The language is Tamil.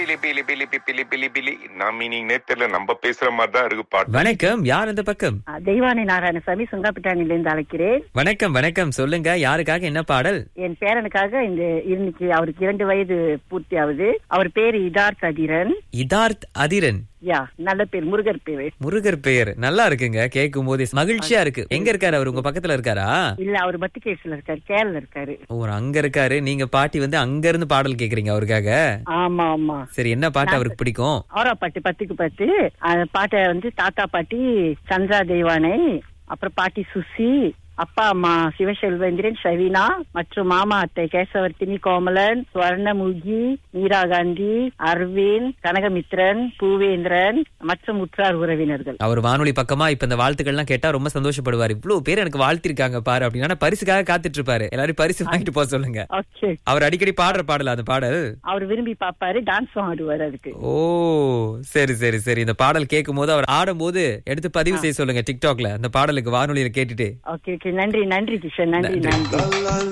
பிலி பிலி பிலி பி- பிலி பிலி பிலி நான் மீனிங்னே தெரியல நம்ம பேசுற மாதிரி தான் இருக்கு பாட்டு வணக்கம் யார் அந்த பக்கம் ஆ, தெய்வானை நாராயணசாமி சுங்காப்பிட்டானிலிருந்து அழைக்கிறேன் வணக்கம் வணக்கம் சொல்லுங்க யாருக்காக என்ன பாடல் என் பேரனுக்காக இந்த இன்னைக்கு அவருக்கு இரண்டு வயது பூர்த்தி ஆகுது அவர் பேரு இதார்த் அதிரன் இதார்த் அதிரன் யா நல்ல பேர் முருகர் பேரு முருகர் பெயர் நல்லா இருக்குங்க கேட்கும் போதே மகிழ்ச்சியா இருக்கு எங்க இருக்காரு அவர் உங்க பக்கத்துல இருக்காரா இல்ல அவர் பத்திகேஸ்ல இருக்காரு கேரள இருக்காரு ஓ அங்க இருக்காரு நீங்க பாட்டி வந்து அங்க இருந்து பாடல் கேக்குறீங்க அவருக்காக ஆமா ஆமா சரி என்ன பாட்டு அவருக்கு பிடிக்கும் ஆரா பாட்டு பத்துக்கு பத்து அந்த பாட்டை வந்து தாத்தா பாட்டி சந்திரா தெய்வானை அப்புறம் பாட்டி சுசி அப்பா அம்மா சிவசெல்வேந்திரன் ஷவினா மற்றும் மாமா அத்தை கேசவர்த்தினி கோமலன் சுவர்ணமுகி மீரா காந்தி அரவிந்த் கனகமித்ரன் பூவேந்திரன் மற்றும் உற்றார் உறவினர்கள் அவர் வானொலி பக்கமா இப்ப இந்த வாழ்த்துக்கள்லாம் கேட்டா ரொம்ப சந்தோஷப்படுவார் இவ்வளவு பேர் எனக்கு வாழ்த்திருக்காங்க பாரு அப்படின்னா பரிசுக்காக காத்துட்டு இருப்பாரு எல்லாரும் பரிசு வாங்கிட்டு போக சொல்லுங்க ஓகே அவர் அடிக்கடி பாடுற பாடல் அந்த பாடல் அவர் விரும்பி பாப்பாரு டான்ஸும் ஆடுவார் அதுக்கு ஓ சரி சரி சரி இந்த பாடல் கேட்கும் போது அவர் ஆடும்போது எடுத்து பதிவு செய்ய சொல்லுங்க டிக்டாக்ல அந்த பாடலுக்கு வானொலியில கேட்டுட்டு ஓகே ஓகே நன்றி நன்றி கிஷன் நன்றி நன்றி